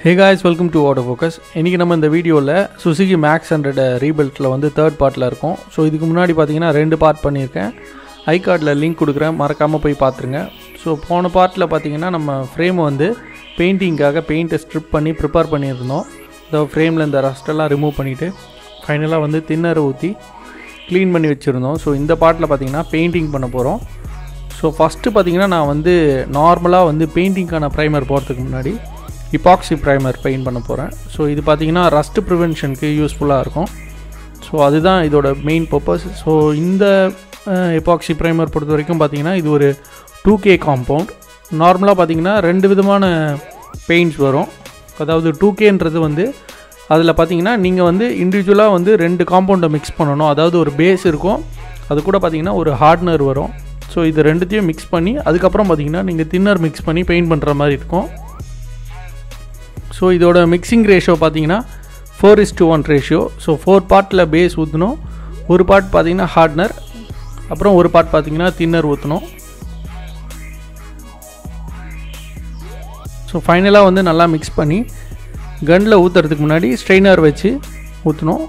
hey guys welcome to auto focus இன்றைக்கி நம்ம இந்த வீடியோவில் சுசுகி மேக்ஸ் ஹண்ட்ரட் ரீபில்ட்டில் வந்து தேர்ட் பார்ட்டில் இருக்கோம் ஸோ இதுக்கு முன்னாடி பார்த்தீங்கன்னா ரெண்டு பார்ட் பண்ணியிருக்கேன் ஐ கார்டில் லிங்க் கொடுக்குறேன் மறக்காமல் போய் பார்த்துருங்க ஸோ போன பார்ட்டில் பார்த்தீங்கன்னா நம்ம ஃப்ரேமை வந்து பெயிண்டிங்காக பெயிண்ட்டை ஸ்ட்ரிப் பண்ணி ப்ரிப்பேர் பண்ணியிருந்தோம் இந்த ஃப்ரேமில் இந்த ரஸ்ட்டெல்லாம் ரிமூவ் பண்ணிவிட்டு ஃபைனலாக வந்து தின்னரை ஊற்றி க்ளீன் பண்ணி வச்சுருந்தோம் ஸோ இந்த பார்ட்டில் பார்த்தீங்கன்னா பெயிண்டிங் பண்ண போகிறோம் ஸோ ஃபஸ்ட்டு பார்த்தீங்கன்னா நான் வந்து நார்மலாக வந்து பெயிண்டிங்க்கான ப்ரைமர் போகிறதுக்கு முன்னாடி இபாக்சி ப்ரைமர் பெயிண்ட் பண்ண போகிறேன் ஸோ இது பார்த்தீங்கன்னா ரஸ்ட் ப்ரிவென்ஷனுக்கு யூஸ்ஃபுல்லாக இருக்கும் ஸோ அதுதான் இதோட மெயின் பர்பஸ் ஸோ இந்த எபாக்சி ப்ரைமர் பொறுத்த வரைக்கும் பார்த்தீங்கன்னா இது ஒரு டூ கே காம்பவுண்ட் நார்மலாக பார்த்தீங்கன்னா ரெண்டு விதமான பெயிண்ட்ஸ் வரும் அதாவது டூ கேன்றது வந்து அதில் பார்த்தீங்கன்னா நீங்கள் வந்து இண்டிவிஜுவலாக வந்து ரெண்டு காம்பவுண்டை மிக்ஸ் பண்ணணும் அதாவது ஒரு பேஸ் இருக்கும் அது கூட பார்த்தீங்கன்னா ஒரு ஹார்ட்னர் வரும் ஸோ இது ரெண்டுத்தையும் மிக்ஸ் பண்ணி அதுக்கப்புறம் பார்த்தீங்கன்னா நீங்கள் தின்னர் மிக்ஸ் பண்ணி பெயிண்ட் பண்ணுற மாதிரி இருக்கும் ஸோ இதோட மிக்சிங் ரேஷியோ பார்த்தீங்கன்னா four is to one ratio so four பார்ட்டில் பேஸ் ஊற்றணும் ஒரு பார்ட் பார்த்தீங்கன்னா ஹார்ட்னர் அப்புறம் ஒரு பார்ட் பார்த்தீங்கன்னா தின்னர் ஊற்றணும் ஸோ ஃபைனலாக வந்து நல்லா மிக்ஸ் பண்ணி கன்னில் ஊற்றுறதுக்கு முன்னாடி ஸ்ட்ரெயினர் வச்சு ஊற்றணும்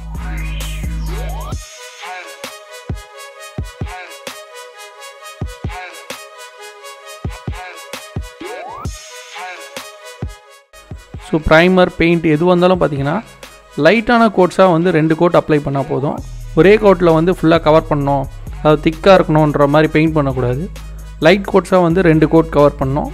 ஸோ ப்ரைமர் பெயிண்ட் எது வந்தாலும் பார்த்தீங்கன்னா லைட்டான கோட்ஸாக வந்து ரெண்டு கோட் அப்ளை பண்ணால் போதும் ஒரே கோட்டில் வந்து ஃபுல்லாக கவர் பண்ணணும் அது திக்காக இருக்கணுன்ற மாதிரி பெயிண்ட் பண்ணக்கூடாது லைட் கோட்ஸாக வந்து ரெண்டு கோட் கவர் பண்ணணும்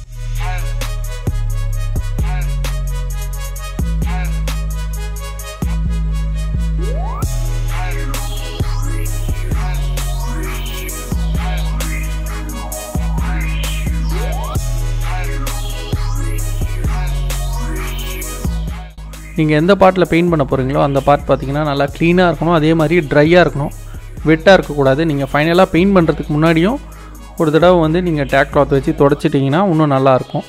நீங்கள் எந்த பார்ட்டில் பெயிண்ட் பண்ண போகிறீங்களோ அந்த பார்ட் பார்த்தீங்கன்னா நல்லா க்ளீனாக இருக்கணும் அதே மாதிரி ட்ரையாக இருக்கணும் வெட்டாக இருக்கக்கூடாது நீங்கள் ஃபைனலாக பெயிண்ட் பண்ணுறதுக்கு முன்னாடியும் ஒரு தடவை வந்து நீங்கள் டேக் கிளாத் வச்சு தொடச்சிட்டிங்கன்னா இன்னும் நல்லாயிருக்கும்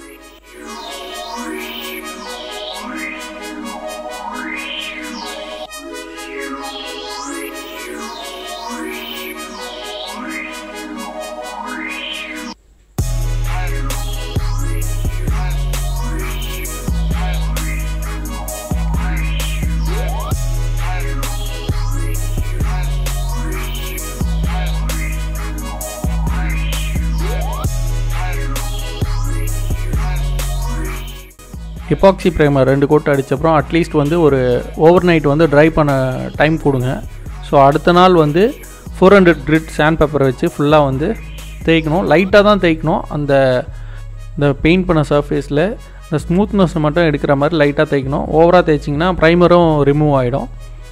எபாக்சி ப்ரைமர் ரெண்டு கோட் அடித்தப்புறம் அட்லீஸ்ட் வந்து ஒரு ஓவர் நைட் வந்து ட்ரை பண்ண டைம் கொடுங்க ஸோ அடுத்த நாள் வந்து ஃபோர் ஹண்ட்ரட் கிரிட் சாண்ட் பேப்பரை வச்சு ஃபுல்லாக வந்து தேய்க்கணும் லைட்டாக தான் தேய்க்கணும் அந்த இந்த பெயிண்ட் பண்ண சர்ஃபேஸில் இந்த ஸ்மூத்னஸ் மட்டும் எடுக்கிற மாதிரி லைட்டாக தேய்க்கணும் ஓவராக தேய்ச்சிங்கன்னா ப்ரைமரும் ரிமூவ் ஆகிடும்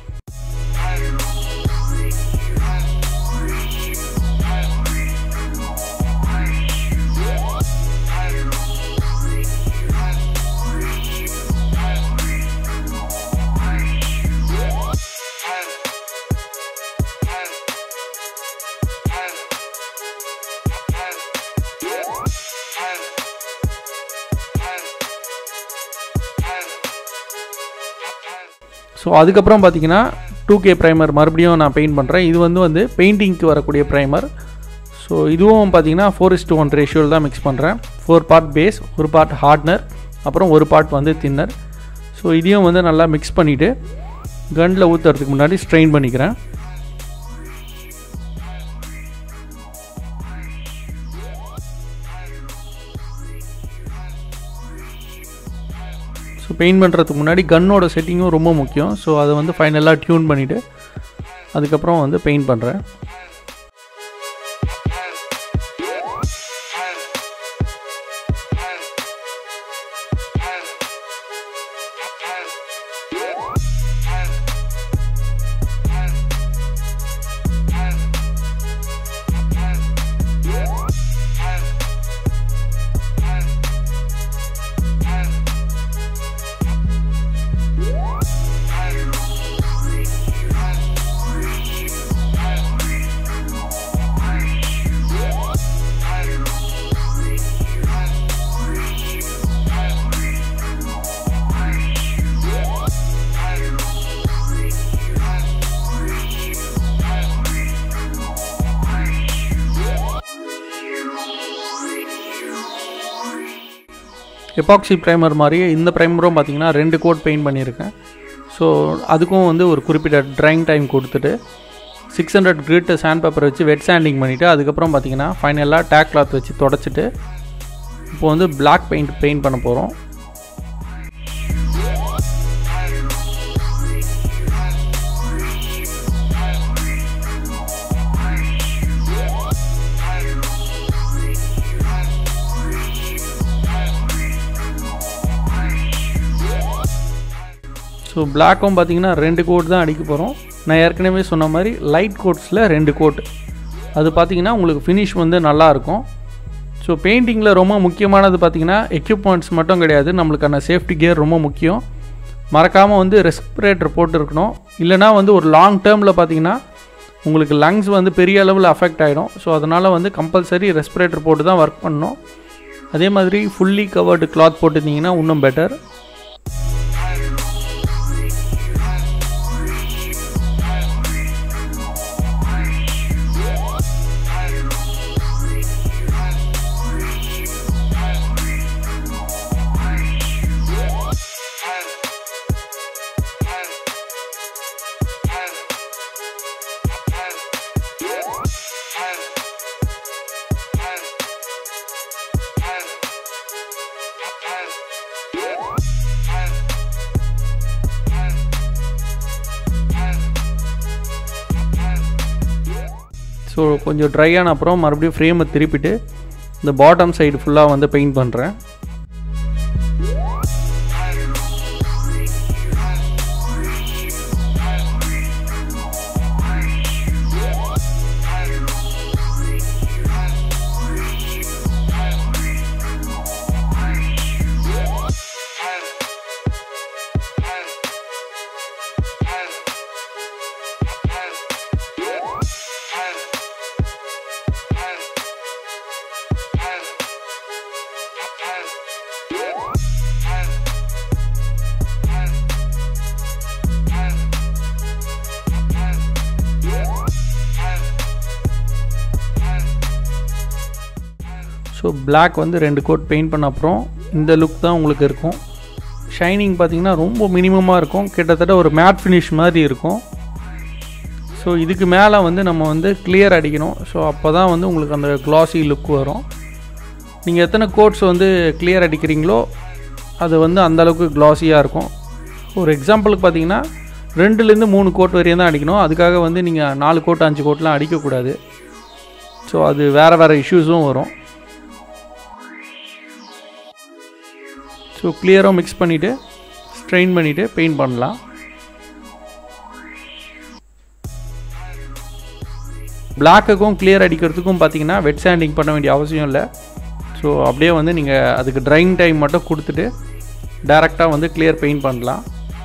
ஸோ அதுக்கப்புறம் பார்த்தீங்கன்னா டூ கே ப்ரைமர் மறுபடியும் நான் பெயிண்ட் பண்ணுறேன் இது வந்து வந்து பெயிண்டிங்க்கு வரக்கூடிய ப்ரைமர் ஸோ இதுவும் பார்த்தீங்கன்னா ஃபோர் இஸ் டூ ஒன் ரேஷியோவில் தான் மிக்ஸ் பண்ணுறேன் ஃபோர் பார்ட் பேஸ் ஒரு பார்ட் ஹார்ட்னர் அப்புறம் ஒரு பார்ட் வந்து தின்னர் ஸோ இதையும் வந்து நல்லா மிக்ஸ் பண்ணிவிட்டு கன்னில் ஊற்றுறதுக்கு முன்னாடி ஸ்ட்ரெயின் பண்ணிக்கிறேன் ஸோ பெயிண்ட் பண்ணுறதுக்கு முன்னாடி கன்னோட செட்டிங்கும் ரொம்ப முக்கியம் ஸோ அதை வந்து ஃபைனலாக டியூன் பண்ணிவிட்டு அதுக்கப்புறம் வந்து பெயிண்ட் பண்ணுறேன் எபாக்சி ப்ரைமர் மாதிரியே இந்த ப்ரைமரும் பார்த்தீங்கன்னா ரெண்டு கோட் பெயிண்ட் பண்ணியிருக்கேன் ஸோ அதுக்கும் வந்து ஒரு குறிப்பிட்ட ட்ரைங் டைம் கொடுத்துட்டு six hundred grit sandpaper வச்சு வெட் சாண்டிங் பண்ணிவிட்டு அதுக்கப்புறம் பார்த்தீங்கன்னா ஃபைனலாக டேக் கிளாத் வச்சு தொடச்சிட்டு இப்போ வந்து பிளாக் பெயிண்ட் பெயிண்ட் பண்ண போகிறோம் ஸோ பிளாக்கும் பார்த்தீங்கன்னா ரெண்டு கோட் தான் அடிக்க போகிறோம் நான் ஏற்கனவே சொன்ன மாதிரி லைட் கோட்ஸில் ரெண்டு கோட் அது பார்த்தீங்கன்னா உங்களுக்கு ஃபினிஷ் வந்து நல்லாயிருக்கும் ஸோ பெயிண்டிங்கில் ரொம்ப முக்கியமானது பார்த்தீங்கன்னா எக்யூப்மெண்ட்ஸ் மட்டும் கிடையாது நம்மளுக்கான சேஃப்டி கியர் ரொம்ப முக்கியம் மறக்காமல் வந்து ரெஸ்பிரேட்டர் போட்டு இருக்கணும் இல்லைனா வந்து ஒரு லாங் டேர்மில் பார்த்தீங்கன்னா உங்களுக்கு லங்ஸ் வந்து பெரிய அளவில் அஃபெக்ட் ஆகிடும் ஸோ அதனால் வந்து கம்பல்சரி ரெஸ்பிரேட்டர் போட்டு தான் ஒர்க் பண்ணணும் அதே மாதிரி ஃபுல்லி கவர்டு கிளாத் போட்டிருந்தீங்கன்னா இன்னும் பெட்டர் ஸோ கொஞ்சம் ட்ரை ஆன அப்புறம் மறுபடியும் ஃப்ரேமை திருப்பிட்டு இந்த பாட்டம் சைடு ஃபுல்லாக வந்து பெயிண்ட் பண்ணுறேன் ஸோ Black வந்து ரெண்டு கோட் பெயிண்ட் பண்ண அப்புறம் இந்த லுக் தான் உங்களுக்கு இருக்கும் ஷைனிங் பார்த்தீங்கன்னா ரொம்ப மினிமமாக இருக்கும் கிட்டத்தட்ட ஒரு மேட் ஃபினிஷ் மாதிரி இருக்கும் ஸோ இதுக்கு மேலே வந்து நம்ம வந்து கிளியர் அடிக்கணும் ஸோ அப்போ தான் வந்து உங்களுக்கு அந்த க்ளாஸி லுக் வரும் நீங்கள் எத்தனை கோட்ஸ் வந்து கிளியர் அடிக்கிறீங்களோ அது வந்து அந்தளவுக்கு க்ளாஸியாக இருக்கும் ஒரு எக்ஸாம்பிளுக்கு பார்த்தீங்கன்னா ரெண்டுலேருந்து மூணு கோட் வரையும் தான் அடிக்கணும் அதுக்காக வந்து நீங்கள் நாலு கோட் அஞ்சு கோட்லாம் அடிக்கக்கூடாது ஸோ அது வேறு வேறு இஷ்யூஸும் வரும் ஸோ கிளியராக மிக்ஸ் பண்ணிவிட்டு ஸ்ட்ரெயின் பண்ணிவிட்டு பெயிண்ட் பண்ணலாம் பிளாக்குக்கும் கிளியர் அடிக்கிறதுக்கும் பார்த்தீங்கன்னா வெட் சாண்டிங் பண்ண வேண்டிய அவசியம் இல்லை ஸோ அப்படியே வந்து நீங்கள் அதுக்கு ட்ரைங் டைம் மட்டும் கொடுத்துட்டு டேரெக்டாக வந்து கிளியர் பெயிண்ட் பண்ணலாம்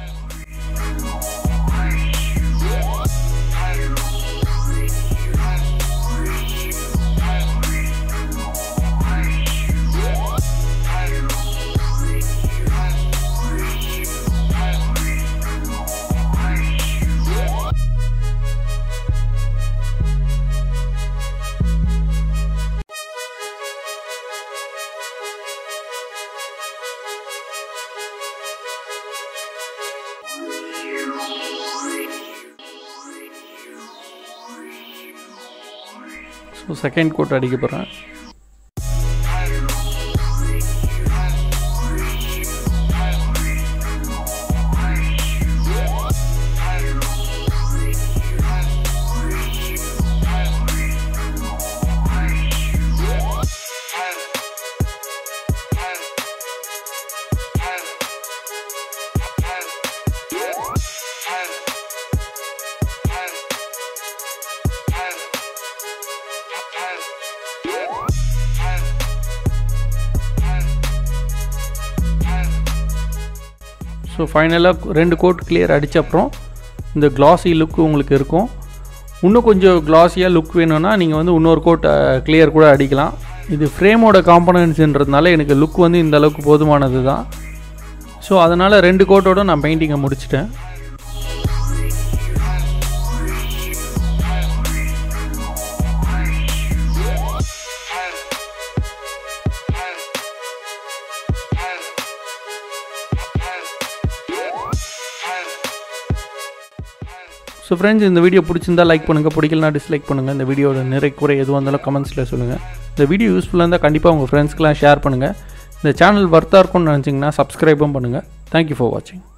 ஸோ செகண்ட் கோட் அடிக்க போகிறேன் ஸோ ஃபைனலாக ரெண்டு கோட் கிளியர் அடித்த அப்புறம் இந்த கிளாஸி லுக் உங்களுக்கு இருக்கும் இன்னும் கொஞ்சம் கிளாஸியாக லுக் வேணும்னா நீங்கள் வந்து இன்னொரு கோட் கிளியர் கூட அடிக்கலாம் இது ஃப்ரேமோட காம்பனன்ட்ஸ்ன்றதுனால எனக்கு லுக் வந்து இந்த அளவுக்கு போதுமானது தான் ஸோ அதனால் ரெண்டு கோட்டோட நான் பெயிண்டிங்கை முடிச்சிட்டேன் ஸோ ஃப்ரெண்ட்ஸ் இந்த வீடியோ பிடிச்சிருந்தா லைக் பண்ணுங்கள் பிடிக்கலனா டிஸ்லைக் பண்ணுங்கள் இந்த வீடியோட நிறை குறை எதுவாக இருந்தாலும் கமெண்ட்ஸில் சொல்லுங்கள் இந்த வீடியோ யூஸ்ஃபுல்லாக இருந்தால் கண்டிப்பாக உங்கள் ஃப்ரெண்ட்ஸ்க்கெலாம் ஷேர் பண்ணுங்கள் இந்த சேனல் ஒர்த்தாக இருக்கும்னு நினச்சிங்கன்னா சப்ஸ்கிரைபும் பண்ணுங்கள் தேங்க்யூ ஃபார் வாட்சிங்